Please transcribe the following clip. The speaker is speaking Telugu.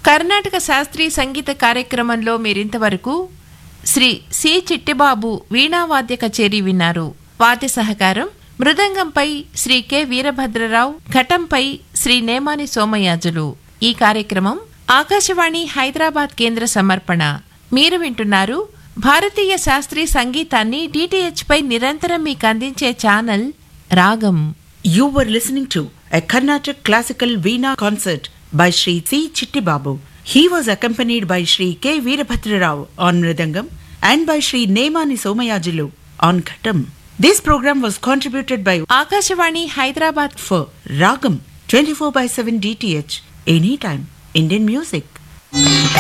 కర్ణాటక శాస్త్రీయ సంగీత కార్యక్రమంలో మీరింతవరకు శ్రీ సి చిట్టిబాబు వీణావాద్య కచేరీ విన్నారు వాద్య సహకారం మృదంగంపై శ్రీ కె వీరభద్రరావు ఘటంపై శ్రీ నేమాని సోమయాజులు ఈ కార్యక్రమం ఆకాశవాణి హైదరాబాద్ కేంద్ర సమర్పణ మీరు వింటున్నారు భారతీయ శాస్త్రీయ సంగీతాన్ని డిటిహెచ్ పై నిరంతరం మీకు అందించే ఛానల్ రాగం You were listening to a Carnatic classical Veena concert by Sri C. Chittibabu. He was accompanied by Sri K. Veerabhadra Rao on Mridangam and by Sri Nemani Somayajulu on Ghatam. This program was contributed by Akashvani Hyderabad for Ragam 24 by 7 DTH anytime Indian music.